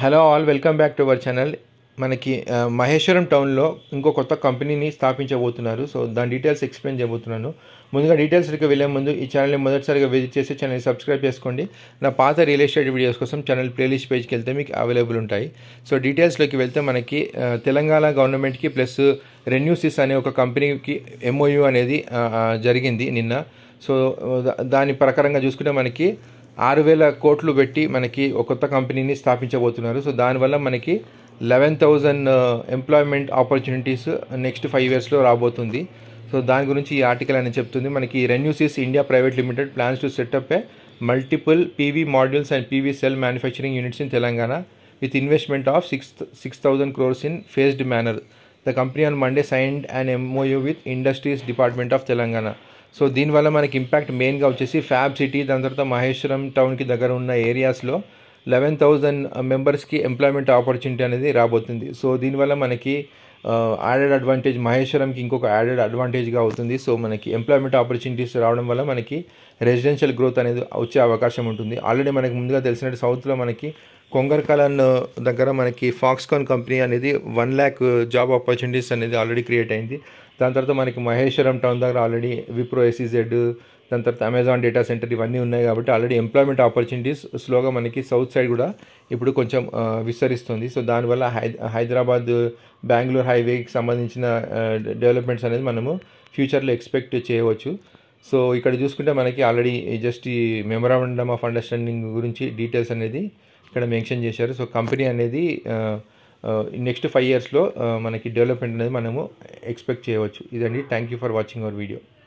hello all welcome back to our channel మనకి ఆ, మహేశ్వరం టౌన్లో ఇంకో కొత్త కంపెనీని స్థాపించబోతున్నారు సో దాని డీటెయిల్స్ ఎక్స్ప్లెయిన్ చేయబోతున్నాను ముందుగా డీటెయిల్స్కి వెళ్ళే ముందు ఈ ఛానల్ని మొదటిసారిగా విజిట్ చేసి ఛానల్ని సబ్స్క్రైబ్ చేసుకోండి నా పాత రియల్ ఎస్టేట్ వీడియోస్ కోసం ఛానల్ ప్లేలిస్ట్ పేజ్కి వెళ్తే మీకు అవైలబుల్ ఉంటాయి సో డీటెయిల్స్లోకి వెళ్తే మనకి ఆ, తెలంగాణ గవర్నమెంట్కి ప్లస్ రెన్యూసిస్ అనే ఒక కంపెనీకి ఎంఓయూ అనేది ఆ, ఆ, జరిగింది నిన్న సో దా- దాని ప్రకారంగా చూసుకుంటే మనకి ఆరు వేల కోట్లు పెట్టి మనకి ఒక కొత్త కంపెనీని స్థాపించబోతున్నారు సో దానివల్ల మనకి eleven thousand employment opportunities next five ఇయర్స్లో రాబోతుంది సో దాని గురించి ఈ ఆర్టికల్ అని చెప్తుంది మనకి RenewSys India private limited plans to set up a multiple PV modules and PV cell manufacturing units in Telangana with investment of six six thousand crores in phased manner the company on Monday signed and MoU with industries department of Telangana so దీనివల్ల మనకి impact మెయిన్గా వచ్చేసి fab city దాని తర్వాత మహేశ్వరం టౌన్కి దగ్గర ఉన్న ఏరియాస్లో లెవెన్ థౌజండ్ మెంబర్స్కి ఎంప్లాయ్మెంట్ ఆపర్చునిటీ అనేది రాబోతుంది సో దీనివల్ల మనకి యాడెడ్ అడ్వాంటేజ్ మహేశ్వరంకి ఇంకొక యాడెడ్ అడ్వాంటేజ్గా అవుతుంది సో మనకి ఎంప్లాయ్మెంట్ ఆపర్చునిటీస్ రావడం వల్ల మనకి రెసిడెన్షియల్ గ్రోత్ అనేది వచ్చే అవకాశం ఉంటుంది ఆల్రెడీ మనకి ముందుగా తెలిసినట్టు సౌత్లో మనకి కొంగర్కలన్ దగ్గర మనకి ఫాక్స్కాన్ కంపెనీ అనేది వన్ ల్యాక్ జాబ్ ఆపర్చునిటీస్ అనేది ఆల్రెడీ క్రియేట్ అయింది దాని తర్వాత మనకి మహేశ్వరం టౌన్ దగ్గర ఆల్రెడీ విప్రో ఎస్ఈజెడ్ దాని తర్వాత అమెజాన్ డేటా సెంటర్ ఇవన్నీ ఉన్నాయి కాబట్టి ఆల్రెడీ ఎంప్లాయ్మెంట్ ఆపర్చునిటీస్ స్లోగా మనకి సౌత్ సైడ్ కూడా ఇప్పుడు కొంచెం ఆ, విస్తరిస్తుంది సో దానివల్ల హై హైదరాబాద్ బెంగళూరు హైవేకి సంబంధించిన డెవలప్మెంట్స్ అనేది మనము ఫ్యూచర్లో ఎక్స్పెక్ట్ చేయవచ్చు సో ఇక్కడ చూసుకుంటే మనకి ఆల్రెడీ జస్ట్ ఈ మెమరాండమ్ ఆఫ్ అండర్స్టాండింగ్ గురించి డీటెయిల్స్ అనేది ఇక్కడ మెన్షన్ చేశారు సో కంపెనీ అనేది నెక్స్ట్ ఫైవ్ ఇయర్స్లో మనకి డెవలప్మెంట్ అనేది మనము ఎక్స్పెక్ట్ చేయవచ్చు ఇదండి thank you for watching our video